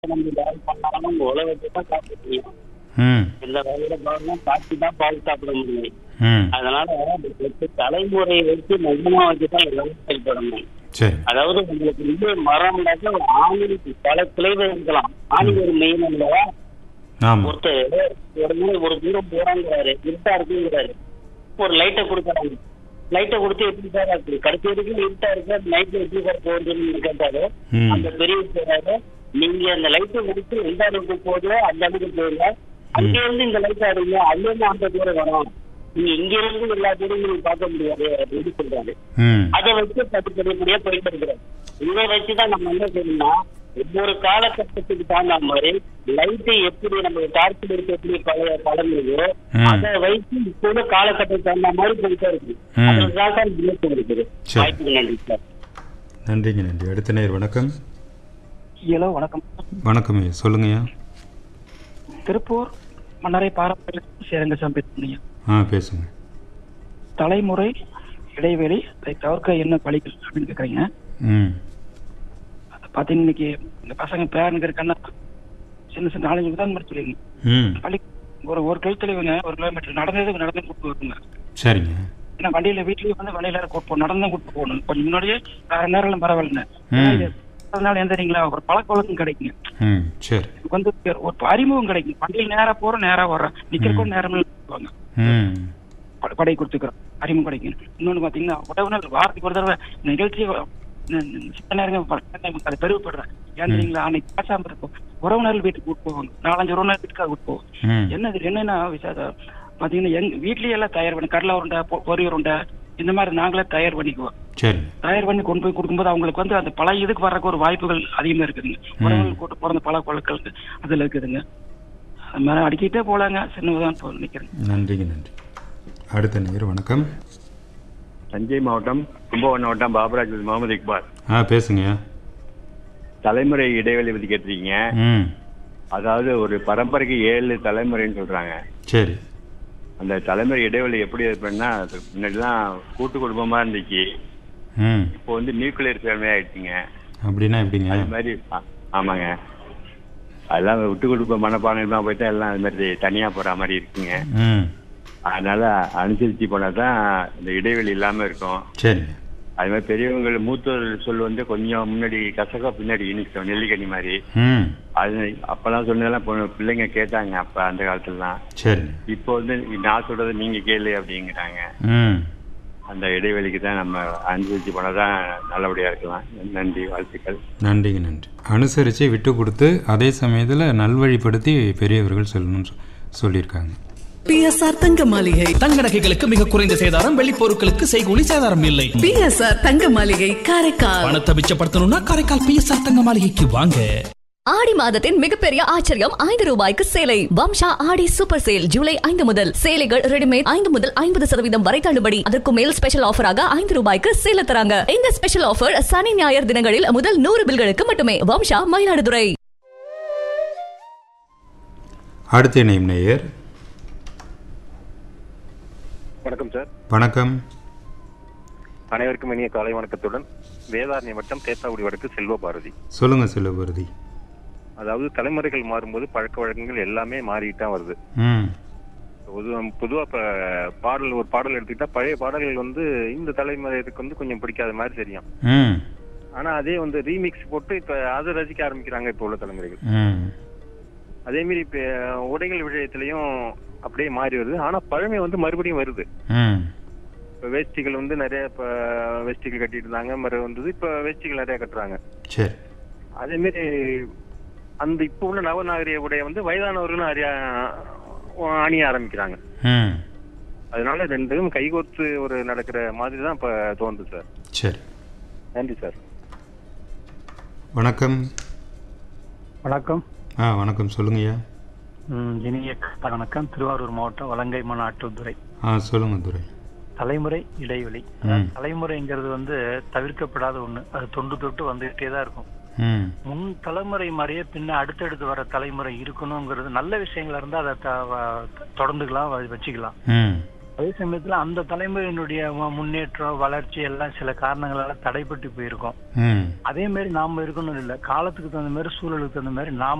நம்ம வேலை பண்ணாலும் உலகத்தை தான் காக்க முடியும் ம் இந்த வேலையில பாருங்க காய்ச்சி தான் பால் சாப்பிட முடியும் ம் அதனால இந்த தலைமுறையை வச்சு மையமா வச்சு தான் எல்லாமே செயல்படணும் சரி அதாவது உங்களுக்கு வந்து மரம் இல்லாத ஒரு ஆணி பல கிளைகள் இருக்கலாம் ஆணி ஒரு மெயின் இல்லையா ஆமாம் ஒருத்தர் ஒரு முறை ஒரு தூரம் போறாங்கிறாரு இருட்டா இருக்குங்கிறாரு ஒரு லைட்டை கொடுக்குறாங்க லைட்டை கொடுத்து எப்படி சார் இருக்கு கடைசி வரைக்கும் இருட்டா இருக்கு நைட்ல எப்படி சார் போகுதுன்னு கேட்டாரு ம் அந்த பெரிய சொல்றாரு நீங்க அந்த லைட்டை முடிச்சு எந்த அளவுக்கு போகுதோ அந்த அளவுக்கு போயிருங்க அங்க இருந்து இந்த லைட் ஆடுங்க அதுல இருந்து அந்த தூரம் வரும் நீங்க இங்க இருந்து எல்லா தூரம் நீங்க பார்க்க முடியாது அப்படின்னு சொல்றாரு ம் அதை வச்சு படிப்படிப்படியா போயிட்டு இருக்கிறோம் இதை வச்சுதான் நம்ம என்ன செய்யணும்னா ஒவ்வொரு காலகட்டத்துக்கு தகுந்த மாதிரி லைட்டு எப்படி நம்ம டார்ச் லைட் எப்படி பழைய பழங்குதோ ம். அதை வைத்து இப்போ உள்ள காலகட்டத்துக்கு தகுந்த மாதிரி போயிட்டே இருக்கு ம். அதுதான் சார் முன்னேற்றம் இருக்குது சரி. வாய்ப்புக்கு நன்றி சார் நன்றிங்க நன்றி அடுத்த நேர் வணக்கம் ஹலோ வணக்கம் வணக்கம் ஐயா சொல்லுங்கய்யா திருப்பூர் மன்னரை பாரம்பரிய சேரங்கசாமி பேசுறீங்க ஆ பேசுங்க தலைமுறை இடைவெளி அதை தவிர்க்க என்ன பழிகள் அப்படின்னு கேக்குறீங்க ம் அதை பார்த்தீங்கன்னா இன்னைக்கு இந்த பசங்க பேரனுக்கு இருக்கன்னா சின்ன சின்ன நாலஞ்சு உதாரணம் சொல்லிங்க ம் பள்ளி ஒரு ஒரு கழுத்துலவங்க ஒரு கிலோமீட்டர் நடந்தது நடந்து கூட்டு வருங்க சரிங்க ஏன்னா வண்டியில வீட்லயே வந்து வண்டியில கூட்டு போகணும் நடந்து தான் கூட்டு போகணும் கொஞ்சம் முன்னாடியே அரை நேரம் பரவாயில்ல ம். அதனால எந்திரீங்களா ஒரு பழக்க வழக்கம் கிடைக்குங்க ம் சரி இதுக்கு வந்து ஒரு அறிமுகம் கிடைக்கும் வண்டியில் நேரா போறோம் நேரா வர்றோம் நிக்கிற கூட நேரம் வாங்க ம் ப- படை கொடுத்துக்கிறோம் அறிமுகம் கிடைக்கும் இன்னொன்னு பாத்தீங்கன்னா உறவினர் வாரத்துக்கு ஒரு தடவை இந்த நிகழ்ச்சி சித்த நேரங்க அதை பெருமைப்படுறேன் ஏன் தெரியுங்களா அன்னைக்கு பேசாம இருக்கும் உறவினர்கள் வீட்டுக்கு கூட்டு போவாங்க நாலஞ்சு உறவினர் வீட்டுக்காக கூட்டு போவோம் ம் என்னது என்னன்னா விசாத பாத்தீங்கன்னா எங்க வீட்லயே எல்லாம் தயார் பண்ணி கடலை உருண்டை பொ- பொரி உருண்டை இந்த மாதிரி நாங்களே தயார் பண்ணிக்குவோம் சரி தயார் பண்ணி கொண்டு போய் கொடுக்கும்போது அவங்களுக்கு வந்து அந்த பழைய இதுக்கு வர்றதுக்கு ஒரு வாய்ப்புகள் அதிகமா இருக்குதுங்க உறவுகள் கூட்டு பிறந்த பல பழக்கள் அதுல இருக்குதுங்க அது மாதிரி அடிக்கிட்டே போலாங்க சின்னதான் இப்போ நிக்கிறேன் நன்றிங்க நன்றி அடுத்த நேர் வணக்கம் தஞ்சை மாவட்டம் கும்பகோணம் மாவட்டம் பாபராஜ் முகமது இக்பால் ஆ பேசுங்கய்யா தலைமுறை இடைவெளி பத்தி கேட்டிருக்கீங்க ம் அதாவது ஒரு பரம்பரைக்கு ஏழு தலைமுறைன்னு சொல்றாங்க சரி அந்த தலைமுறை இடைவெளி எப்படி ஏற்படுனா அது முன்னாடிலாம் கூட்டு குடும்பமா இருந்துச்சு ம் இப்போ வந்து நியூக்ளியர் ஃபேமிலி ஆயிடுச்சுங்க அப்படின்னா எப்படிங்க அது மாதிரி ஆ- ஆமாங்க அதெல்லாம் விட்டு கொடுப்ப மனப்பான்மையெல்லாம் போயிட்டா எல்லாம் அது மாதிரி தனியா போற மாதிரி இருக்குங்க ம் அதனால அனுசரிச்சு போனா தான் இந்த இடைவெளி இல்லாம இருக்கும் சரிங்க அது மாதிரி பெரியவங்க மூத்தோர் சொல் வந்து கொஞ்சம் முன்னாடி கசகா பின்னாடி இனிக்கும் நெல்லிக்கனி மாதிரி ம் அது அப்பெல்லாம் சொன்னதெல்லாம் பொ- பிள்ளைங்க கேட்டாங்க அப்ப அந்த காலத்துலலாம் சரிங்க இப்போ வந்து நான் சொல்றதை நீங்க கேளு அப்படிங்கிறாங்க ம் அந்த இடைவெளிக்கு தான் நம்ம அனுசரிச்சு போனாதான் நல்லபடியா இருக்கலாம் நன்றி வாழ்த்துக்கள் நன்றிங்க நன்றி அனுசரித்து விட்டு கொடுத்து அதே சமயத்தில் நல்வழிப்படுத்தி பெரியவர்கள் சொல்லணும்னு சொ- சொல்லியிருக்காங்க பிஎஸ்ஆர் தங்க மாளிகை தங்க நகைகளுக்கு மிக குறைந்த சேதாரம் வெள்ளி பொருட்களுக்கு செய்கூலி சேதாரம் இல்லை பிஎஸ்ஆர் தங்க மாளிகை காரைக்கால் பணத்தை மிச்சப்படுத்தணும்னா காரைக்கால் பிஎஸ்ஆர் தங்க மாளிகைக்கு வாங்க ஆடி மாதத்தின் மிகப்பெரிய ஆச்சரியம் ஐந்து ரூபாய்க்கு சேலை வம்சா ஆடி சூப்பர் சேல் ஜூலை ஐந்து முதல் சேலைகள் ரெடிமேட் ஐந்து முதல் ஐம்பது சதவீதம் வரை தள்ளுபடி அதற்கு மேல் ஸ்பெஷல் ஆஃபராக ஐந்து ரூபாய்க்கு சேல தராங்க இந்த ஸ்பெஷல் ஆஃபர் சனி ஞாயிறு தினங்களில் முதல் நூறு பில்களுக்கு மட்டுமே வம்சா மயிலாடுதுறை அடுத்த இணையும் நேயர் வணக்கம் சார் வணக்கம் அனைவருக்கும் இனிய காலை வணக்கத்துடன் வேதாரண்ய வட்டம் தேத்தாக்குடி வடக்கு செல்வ பாரதி சொல்லுங்க செல்வபுரதி அதாவது தலைமுறைகள் மாறும்போது பழக்க வழக்கங்கள் எல்லாமே மாறிட்டு தான் வருது ம் பொதுவா பொதுவா இப்ப பாடல் ஒரு பாடல் எடுத்துக்கிட்டா பழைய பாடல்கள் வந்து இந்த தலைமுறைக்கு வந்து கொஞ்சம் பிடிக்காத மாதிரி தெரியும் ம் ஆனா அதே வந்து ரீமிக்ஸ் போட்டு இப்ப அதை ரசிக்க ஆரம்பிக்கிறாங்க இப்ப உள்ள தலைமுறைகள் ம் அதே மாதிரி இப்ப உடைகள் விஷயத்திலையும் அப்படியே மாறி வருது ஆனா பழமை வந்து மறுபடியும் வருது ம் இப்ப வேஷ்டிகள் வந்து நிறைய இப்ப வேஷ்டிகள் கட்டிட்டு இருந்தாங்க மறு வந்தது இப்ப வேஷ்டிகள் நிறைய கட்டுறாங்க சரி அதே மாதிரி அந்த இப்ப உள்ள நவநாகரிக உடைய வந்து வயதானவர்களும் அறிய அணிய ஆரம்பிக்கிறாங்க ம் அதனால ரெண்டும் கைகோர்த்து ஒரு நடக்கிற மாதிரி தான் இப்ப தோணுது சார் சரி நன்றி சார் வணக்கம் வணக்கம் ஆ வணக்கம் சொல்லுங்கய்யா ம், இனிய காலை வணக்கம் திருவாரூர் மாவட்டம் வலங்கை ஆட்டுத்துறை ஆ சொல்லுங்க துரை தலைமுறை இடைவெளி அதாவது தலைமுறைங்கிறது வந்து தவிர்க்கப்படாத ஒண்ணு அது தொண்டு தொட்டு வந்துகிட்டே தான் இருக்கும் ம் முன் தலைமுறை மாதிரியே பின்ன அடுத்தடுத்து வர தலைமுறை இருக்கணுங்கிறது நல்ல விஷயங்களா இருந்தா அதை த- வ- தொடர்ந்துக்கலாம் வ- வச்சுக்கலாம் ம் அதே சமயத்துல அந்த தலைமுறையினுடைய மு- முன்னேற்றம் வளர்ச்சி எல்லாம் சில காரணங்களால தடைப்பட்டு போயிருக்கோம் ம் அதே மாதிரி நாம இருக்கணும் இல்ல காலத்துக்கு தகுந்த மாதிரி சூழலுக்கு தகுந்த மாதிரி நாம